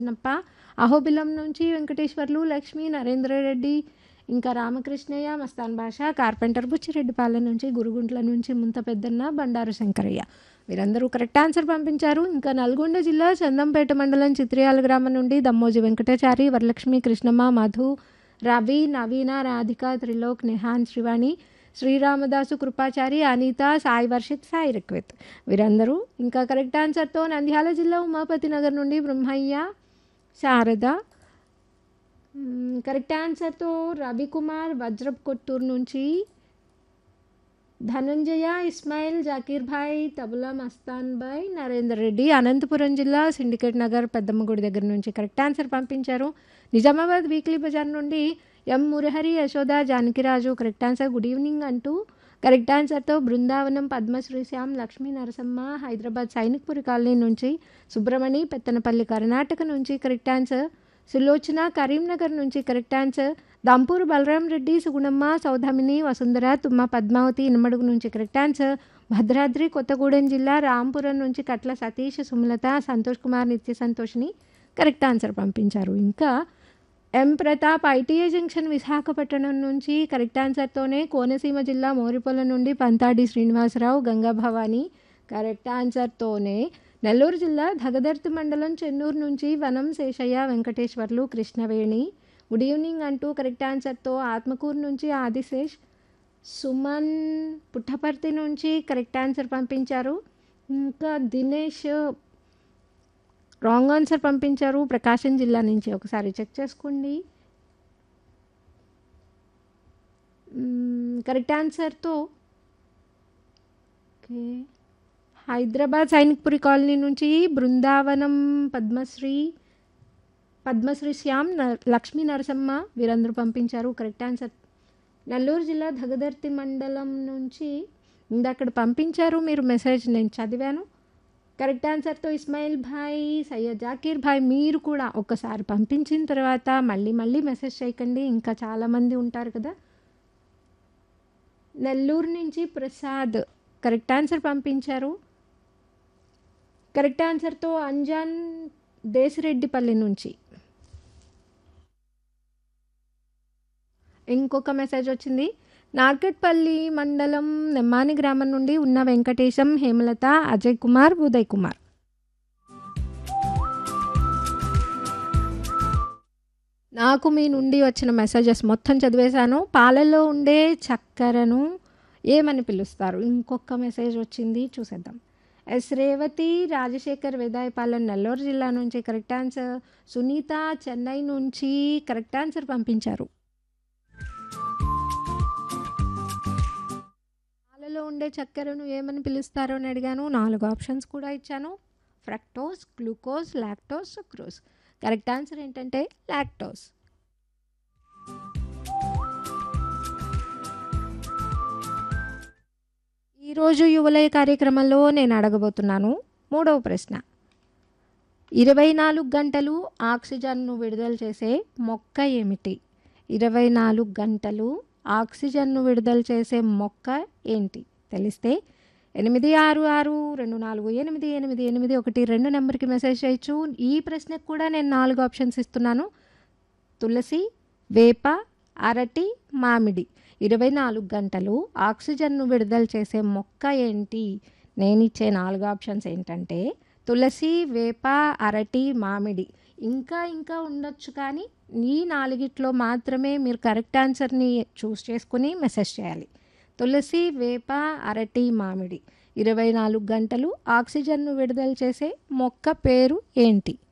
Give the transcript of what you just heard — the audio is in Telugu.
నప్ప అహోబిలం నుంచి వెంకటేశ్వర్లు లక్ష్మి నరేంద్రరెడ్డి ఇంకా రామకృష్ణయ్య మస్తాన్ భాష కార్పెంటర్ బుచ్చిరెడ్డిపాలెం నుంచి గురుగుంట్ల నుంచి ముంత పెద్దన్న బండారు శంకరయ్య వీరందరూ కరెక్ట్ ఆన్సర్ పంపించారు ఇంకా నల్గొండ జిల్లా చందంపేట మండలం చిత్రియాల గ్రామం నుండి దమ్మోజి వెంకటాచారి వరలక్ష్మి కృష్ణమ్మ మధు రవి నవీన రాధిక త్రిలోక్ నిహాన్ శ్రీవాణి శ్రీరామదాసు కృపాచారి అనిత సాయి వర్షిత్ సాయి రిక్విత్ వీరందరూ ఇంకా కరెక్ట్ ఆన్సర్తో నంద్యాల జిల్లా ఉమాపతి నగర్ నుండి బ్రహ్మయ్య శారద మ్మ్, కరెక్ట్ ఆన్సర్తో రవికుమార్ వజ్రప్ కొత్తూరు నుంచి ధనంజయ ఇస్మాయిల్ జాకీర్ భాయ్ తబులా మస్తాన్ భాయ్ నరేందర్ రెడ్డి అనంతపురం జిల్లా సిండికేట్ నగర్ పెద్దమ్మగుడి దగ్గర నుంచి కరెక్ట్ ఆన్సర్ పంపించారు నిజామాబాద్ వీక్లీ బజార్ నుండి M Murahari Yashoda Janakiraju correct answer good evening అంటూ కరెక్ట్ ఆన్సర్తో బృందావనం పద్మశ్రీ శ్యామ్ లక్ష్మీ నరసమ్మ హైదరాబాద్ సైనిక్పురి కాలనీ నుంచి సుబ్రమణి పెత్తనపల్లి కర్ణాటక నుంచి కరెక్ట్ ఆన్సర్ సులోచన కరీంనగర్ నుంచి కరెక్ట్ ఆన్సర్ దంపూర్ బలరాం రెడ్డి సుగుణమ్మ సౌధామిని వసుంధర తుమ్మ పద్మావతి ఇనమడుగు నుంచి కరెక్ట్ ఆన్సర్ భద్రాద్రి కొత్తగూడెం జిల్లా రాంపురం నుంచి కట్ల సతీష్ సుమలత సంతోష్ కుమార్ నిత్య సంతోష్ని కరెక్ట్ ఆన్సర్ పంపించారు ఇంకా M Pratap ITI junction Visakhapatnam నుంచి కరెక్ట్ ఆన్సర్తోనే కోనసీమ జిల్లా మోరిపొల నుండి పంతాడి శ్రీనివాసరావు గంగా భవాని కరెక్ట్ ఆన్సర్తోనే నెల్లూరు జిల్లా దగదర్తి మండలం చెన్నూరు నుంచి వనం శేషయ్య వెంకటేశ్వర్లు కృష్ణవేణి గుడ్ ఈవినింగ్ అంటూ కరెక్ట్ ఆన్సర్తో ఆత్మకూరు నుంచి ఆదిశేష్ సుమన్ పుట్టపర్తి నుంచి కరెక్ట్ ఆన్సర్ పంపించారు ఇంకా దినేష్ రాంగ్ ఆన్సర్ పంపించారు ప్రకాశం జిల్లా నుంచి ఒకసారి చెక్ చేసుకోండి మ్మ్, కరెక్ట్ ఆన్సర్తో ఓకే హైదరాబాద్ సైనిక్పురి కాలనీ నుంచి బృందావనం పద్మశ్రీ పద్మశ్రీ శ్యామ్ న- లక్ష్మీ నరసమ్మ వీరందరూ పంపించారు కరెక్ట్ ఆన్సర్ నెల్లూరు జిల్లా దగదర్తి మండలం నుంచి ఇందక్కడ పంపించారు మీరు మెసేజ్ నేను చదివాను కరెక్ట్ ఆన్సర్తో ఇస్మాయిల్ భాయ్ సయ్యద్ జాకీర్ భాయ్ మీరు కూడా ఒకసారి పంపించిన తర్వాత మళ్ళీ మళ్ళీ మెసేజ్ చేయకండి ఇంకా చాలామంది ఉంటారు కదా నెల్లూరు నుంచి ప్రసాద్ కరెక్ట్ ఆన్సర్ పంపించారు కరెక్ట్ ఆన్సర్తో అంజాన్ దేశిరెడ్డిపల్లి నుంచి ఇంకొక మెసేజ్ వచ్చింది నార్కట్పల్లి మండలం నెమ్మాని గ్రామం నుండి ఉన్న వెంకటేశం హేమలత అజయ్ కుమార్ ఉదయ్ కుమార్ నాకు మీ నుండి వచ్చిన మెసేజెస్ మొత్తం చదివేశాను పాలల్లో ఉండే చక్కెరను ఏమని పిలుస్తారు ఇంకొక మెసేజ్ వచ్చింది చూసేద్దాం ఎస్ రేవతి రాజశేఖర్ వేదాయపాలెం నెల్లూరు జిల్లా నుంచి కరెక్ట్ ఆన్సర్ సునీత చెన్నై నుంచి కరెక్ట్ ఆన్సర్ పంపించారు పాలలో ఉండే చక్కెరను ఏమని పిలుస్తారో అని అడిగాను నాలుగు ఆప్షన్స్ కూడా ఇచ్చాను fructose glucose lactose sucrose correct answer ఏంటంటే లాక్టోస్ ఈరోజు యువలయ కార్యక్రమంలో నేను అడగబోతున్నాను మూడవ ప్రశ్న ఇరవై నాలుగు గంటలు ఆక్సిజన్ను విడుదల చేసే మొక్క ఏమిటి ఇరవై నాలుగు గంటలు ఆక్సిజన్ను విడుదల చేసే మొక్క ఏంటి తెలిస్తే ఎనిమిది ఆరు ఆరు రెండు నాలుగు ఎనిమిది ఎనిమిది ఎనిమిది ఒకటి రెండు నెంబర్కి మెసేజ్ చేయొచ్చు ఈ ప్రశ్నకు కూడా నేను నాలుగు ఆప్షన్స్ ఇస్తున్నాను తులసి వేప అరటి మామిడి ఇరవై నాలుగు గంటలు ఆక్సిజన్ను విడుదల చేసే మొక్క ఏంటి నేను ఇచ్చే నాలుగు ఆప్షన్స్ ఏంటంటే తులసి వేప అరటి మామిడి ఇంకా ఇంకా ఉండొచ్చు కానీ ఈ నాలుగిట్లో మాత్రమే మీరు కరెక్ట్ ఆన్సర్ని చూస్ చేసుకుని మెసేజ్ చేయాలి తులసి వేప అరటి మామిడి ఇరవై నాలుగు గంటలు ఆక్సిజన్ను విడుదల చేసే మొక్క పేరు ఏంటి